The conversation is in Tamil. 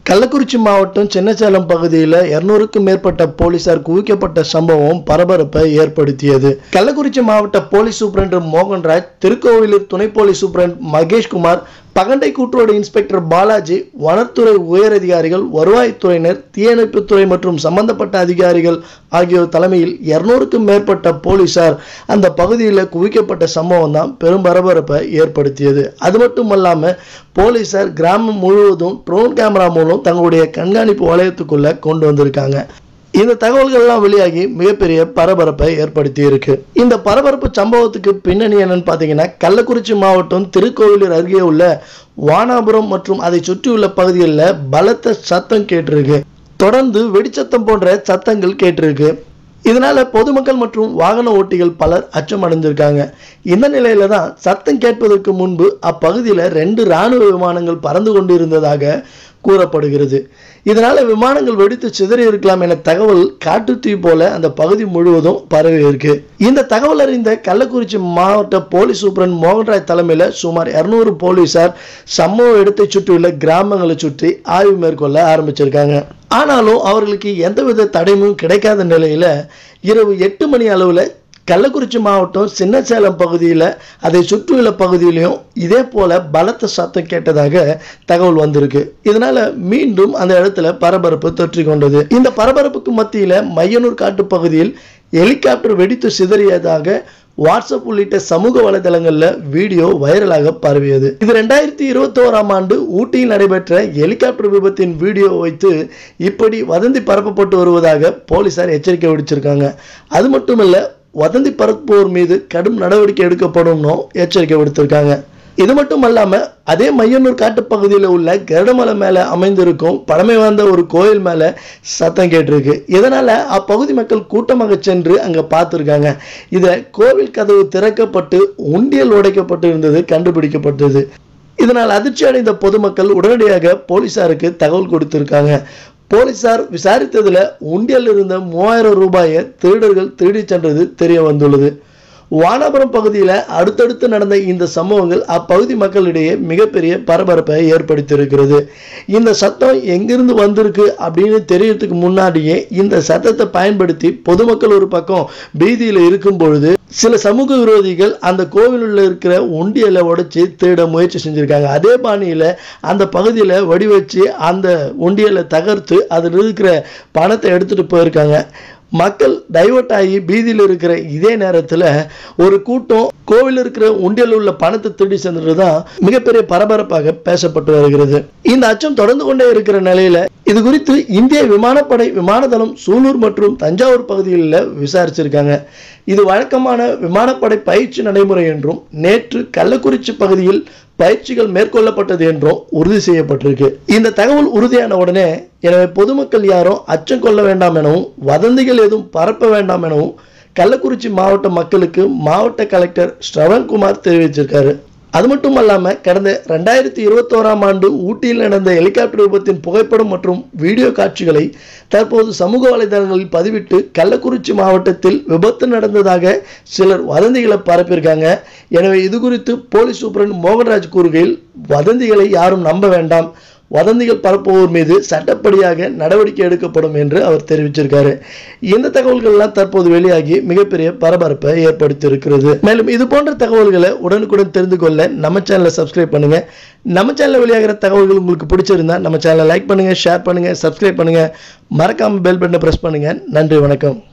கள்ளக்குறிச்சி மாவட்டம் சின்னசேலம் பகுதியில் இருநூறுக்கும் மேற்பட்ட போலீசார் குவிக்கப்பட்ட சம்பவம் பரபரப்பை ஏற்படுத்தியது கள்ளக்குறிச்சி மாவட்ட போலீஸ் சூப்பரண்ட் மோகன்ராஜ் திருக்கோவிலூர் துணை போலீஸ் சூப்பரண்ட் மகேஷ்குமார் பகண்டை கூட்டுரோடு இன்ஸ்பெக்டர் பாலாஜி வனத்துறை உயரதிகாரிகள் வருவாய்த்துறையினர் தீயணைப்புத்துறை மற்றும் சம்பந்தப்பட்ட அதிகாரிகள் ஆகியோர் தலைமையில் இருநூறுக்கும் மேற்பட்ட போலீசார் அந்த பகுதியில் குவிக்கப்பட்ட சம்பவம் தான் பெரும் பரபரப்பை ஏற்படுத்தியது அது மட்டும் அல்லாமல் போலீசார் கிராமம் முழுவதும் ட்ரோன் கேமரா மூலம் தங்களுடைய கண்காணிப்பு வளையத்துக்குள்ள கொண்டு வந்திருக்காங்க இந்த தகவல்கள்லாம் வெளியாகி மிகப்பெரிய பரபரப்பை ஏற்படுத்தி இருக்கு இந்த பரபரப்பு சம்பவத்துக்கு பின்னணி என்னன்னு பார்த்தீங்கன்னா கள்ளக்குறிச்சி மாவட்டம் திருக்கோவிலூர் அருகே உள்ள வானாபுரம் மற்றும் அதை சுற்றியுள்ள பகுதிகளில் பலத்த சத்தம் கேட்டிருக்கு தொடர்ந்து வெடிச்சத்தம் போன்ற சத்தங்கள் கேட்டிருக்கு இதனால பொதுமக்கள் மற்றும் வாகன ஓட்டிகள் பலர் அச்சம் அடைஞ்சிருக்காங்க இந்த நிலையில தான் சத்தம் கேட்பதற்கு முன்பு அப்பகுதியில் ரெண்டு ராணுவ விமானங்கள் பறந்து கொண்டிருந்ததாக கூறப்படுகிறது இதனால விமானங்கள் வெடித்து சிதறி இருக்கலாம் என தகவல் காட்டுத்தீ போல அந்த பகுதி முழுவதும் பரவி இருக்கு இந்த தகவல் அறிந்த கள்ளக்குறிச்சி மாவட்ட போலீஸ் சூப்பரண்ட் மோகன்ராய் தலைமையில் சுமார் இருநூறு போலீசார் சம்பவ இடத்தை சுற்றியுள்ள கிராமங்களை சுற்றி ஆய்வு மேற்கொள்ள ஆரம்பிச்சிருக்காங்க ஆனாலும் அவர்களுக்கு எந்தவித தடையும் கிடைக்காத நிலையில இரவு எட்டு மணி அளவில் கள்ளக்குறிச்சி மாவட்டம் சின்னசேலம் பகுதியில் அதை சுற்றியுள்ள பகுதியிலையும் இதே போல பலத்த சத்தம் கேட்டதாக தகவல் வந்திருக்கு இதனால மீண்டும் அந்த இடத்துல பரபரப்பு தொற்றி கொண்டது இந்த பரபரப்புக்கு மத்தியில் மையனூர் காட்டு பகுதியில் ஹெலிகாப்டர் வெடித்து சிதறியதாக வாட்ஸ்அப் உள்ளிட்ட சமூக வலைதளங்களில் வீடியோ வைரலாக பரவியது இது ரெண்டாயிரத்தி இருபத்தோராம் ஆண்டு ஊட்டியில் நடைபெற்ற ஹெலிகாப்டர் விபத்தின் வீடியோ வைத்து இப்படி வதந்தி பரப்பப்பட்டு வருவதாக போலீசார் எச்சரிக்கை விடுச்சிருக்காங்க அது மட்டுமல்ல வதந்தி பரப்புவோர் மீது கடும் நடவடிக்கை எடுக்கப்படும்னு எச்சரிக்கை விடுத்திருக்காங்க இது மட்டும் அல்லாம அதே மையனூர் காட்டுப்பகுதியில் உள்ள கருடமலை மேல அமைந்திருக்கும் பழமை வாய்ந்த ஒரு கோயில் மேல சத்தம் கேட்டிருக்கு இதனால அப்பகுதி மக்கள் கூட்டமாக சென்று அங்க பார்த்துருக்காங்க இதை கோவில் கதவு திறக்கப்பட்டு உண்டியல் உடைக்கப்பட்டு இருந்தது கண்டுபிடிக்கப்பட்டது இதனால் அதிர்ச்சி அடைந்த பொதுமக்கள் உடனடியாக போலீசாருக்கு தகவல் கொடுத்திருக்காங்க போலீசார் விசாரித்ததில் உண்டியல் இருந்த மூவாயிரம் ரூபாயை திருடர்கள் திருடிச் சென்றது தெரிய வந்துள்ளது வானாபுரம் பகுதியில் அடுத்தடுத்து நடந்த இந்த சம்பவங்கள் அப்பகுதி மக்களிடையே மிகப்பெரிய பரபரப்பை ஏற்படுத்தியிருக்கிறது இந்த சத்தம் எங்கிருந்து வந்திருக்கு அப்படின்னு தெரியறதுக்கு முன்னாடியே இந்த சத்தத்தை பயன்படுத்தி பொதுமக்கள் ஒரு பக்கம் பீதியில் இருக்கும் பொழுது சில சமூக விரோதிகள் அந்த கோவிலில் இருக்கிற ஒண்டியலை உடைச்சி திருட முயற்சி செஞ்சுருக்காங்க அதே பாணியில் அந்த பகுதியில் வடி வச்சு அந்த ஒண்டியலை தகர்த்து அதில் இருக்கிற பணத்தை எடுத்துகிட்டு போயிருக்காங்க மக்கள் டைவர்ட் ஆகி பீதியில் இருக்கிற இதே நேரத்தில் ஒரு கூட்டம் கோவில் இருக்கிற உண்டியல் உள்ள பணத்தை திருடி சென்றது தான் மிகப்பெரிய பரபரப்பாக பேசப்பட்டு வருகிறது இந்த அச்சம் தொடர்ந்து கொண்டே இருக்கிற நிலையில இது குறித்து இந்திய விமானப்படை விமானதளம் சூலூர் மற்றும் தஞ்சாவூர் பகுதிகளில் விசாரிச்சிருக்காங்க இது வழக்கமான விமானப்படை பயிற்சி நடைமுறை என்றும் நேற்று கள்ளக்குறிச்சி பகுதியில் பயிற்சிகள் மேற்கொள்ளப்பட்டது என்றும் உறுதி செய்யப்பட்டிருக்கு இந்த தகவல் உறுதியான உடனே எனவே பொதுமக்கள் யாரும் அச்சம் கொள்ள வேண்டாம் எனவும் வதந்திகள் எதுவும் பரப்ப வேண்டாம் எனவும் கள்ளக்குறிச்சி மாவட்ட மக்களுக்கு மாவட்ட கலெக்டர் ஸ்ரவன்குமார் தெரிவிச்சிருக்காரு அது மட்டும் அல்லாமல் கடந்த ரெண்டாயிரத்தி இருபத்தோராம் ஆண்டு ஊட்டியில் நடந்த ஹெலிகாப்டர் விபத்தின் புகைப்படம் மற்றும் வீடியோ காட்சிகளை தற்போது சமூக வலைதளங்களில் பதிவிட்டு கள்ளக்குறிச்சி மாவட்டத்தில் விபத்து நடந்ததாக சிலர் வதந்திகளை பரப்பியிருக்காங்க எனவே இது குறித்து போலீஸ் சூப்பரண்ட் மோகன்ராஜ் கூறுகையில் வதந்திகளை யாரும் நம்ப வேண்டாம் வதந்திகள் பரப்புவோர் மீது சட்டப்படியாக நடவடிக்கை எடுக்கப்படும் என்று அவர் தெரிவிச்சிருக்காரு இந்த தகவல்கள்லாம் தற்போது வெளியாகி மிகப்பெரிய பரபரப்பை ஏற்படுத்தியிருக்கிறது மேலும் இது போன்ற தகவல்களை உடனுக்குடன் தெரிந்து கொள்ள நம்ம சேனலை சப்ஸ்கிரைப் பண்ணுங்க நம்ம சேனலில் வெளியாகிற தகவல்கள் உங்களுக்கு பிடிச்சிருந்தா நம்ம சேனலை லைக் பண்ணுங்க ஷேர் பண்ணுங்க சப்ஸ்கிரைப் பண்ணுங்க மறக்காம பெல் பட்டனை பிரஸ் பண்ணுங்க நன்றி வணக்கம்